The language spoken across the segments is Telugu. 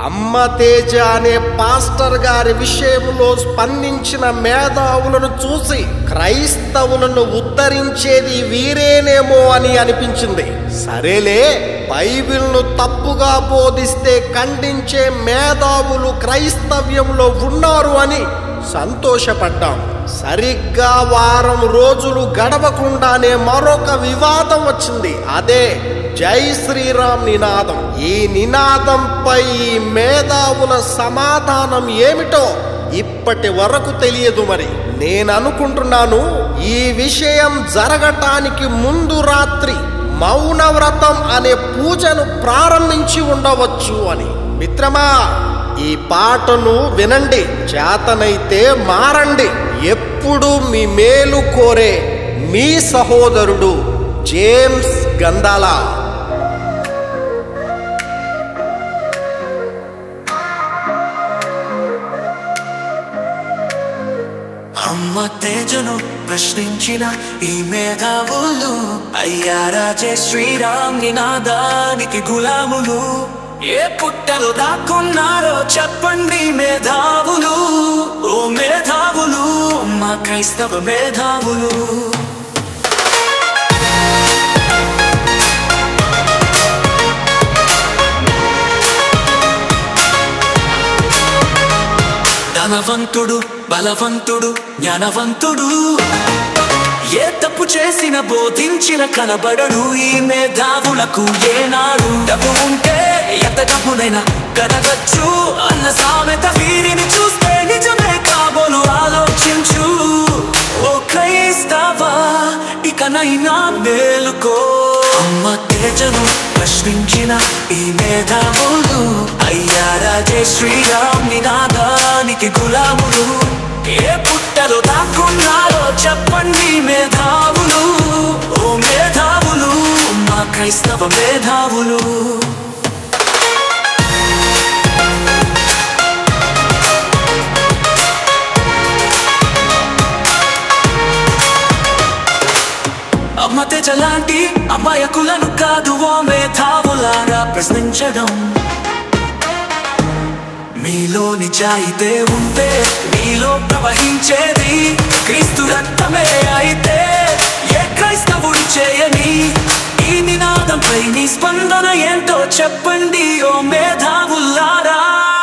అమ్మ తేజ అనే పాస్టర్ గారి విషయంలో స్పందించిన మేధావులను చూసి క్రైస్తవులను ఉద్ధరించేది వీరేనేమో అని అనిపించింది సరేలే బైబిల్ను తప్పుగా బోధిస్తే ఖండించే మేధావులు క్రైస్తవ్యంలో ఉన్నారు అని సంతోషపడ్డాం సరిగ్గా వారం రోజులు గడవకుండానే మరొక వివాదం వచ్చింది అదే జై శ్రీరామ్ నినాదం ఈ నినాదంపై ఈ మేధావుల సమాధానం ఏమిటో ఇప్పటి వరకు తెలియదు మరి నేను అనుకుంటున్నాను ఈ విషయం జరగటానికి ముందు రాత్రి మౌనవ్రతం అనే పూజను ప్రారంభించి ఉండవచ్చు అని మిత్రమా ఈ పాటను వినండి చేతనైతే మారండి ఎప్పుడు మీ మేలు కోరే మీ సహోదరుడు జేమ్స్ గందాల అమ్మ తేజను ప్రశ్నించిన ఈ మేధావులు అయ్యారా జయ శ్రీరామ్ నినాదానికి గులాములు ఏ పుట్టలో దాక్కున్నారో చెప్పండి మేధావులు ఓ మేధావులు మా క్రైస్తవ మేధావులు ధనవంతుడు బలవంతుడు జ్ఞానవంతుడు ఏ తప్పు చేసిన బోధించిన కనబడడు ఈ మేధావులకు ఏనాడు డబ్బు ఉంటే ఎంత డబ్బునైనా కనగచ్చు అన్న సామెత వీరిని చూస్తే నిజమే కాబోలు ఆలోచించు ఓ క్రైస్తవా ఇకనైనా మేలుకో అమ్మ తేజను ప్రశ్నించిన ఈ మేధావులు అయ్యారా జయ శ్రీరామ్ నినాదానికి గులాములు ఏ పుట్టలో దాక్కున్నారో చెప్పండి మేధావులు ఓ మేధావులు మా క్రైస్తవ మేధావులు అమ్మ తెచ్చలాంటి అమ్మాయకులను కాదు ఓ మేధావులారా ప్రశ్నించడం మీలో నిజాయితే ఉంటే మీలో ప్రవహించేది క్రీస్తు రక్తమే అయితే ఏ క్రైస్తవుడు చేయని ఈ నినాదంపై నీ స్పందన ఏంటో చెప్పండి ఓ మేధావులారా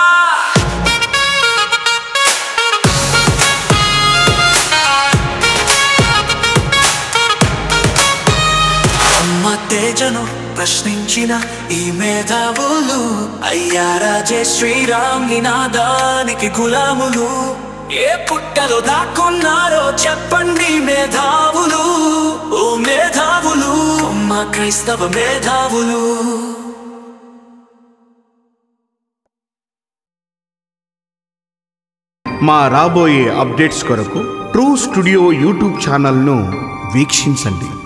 అమ్మ తేజను ప్రశ్నించిన ఈ మేధావులు అయ్యారా జయ శ్రీరామ్ నినాదానికి గులాములు ఏ పుట్టలో దాక్కున్నారో చెప్పండి మేధావులు ఓ మేధావులు మా క్రైస్తవ మేధావులు మా రాబోయే అప్డేట్స్ కొరకు ట్రూ స్టూడియో యూట్యూబ్ ఛానల్ను వీక్షించండి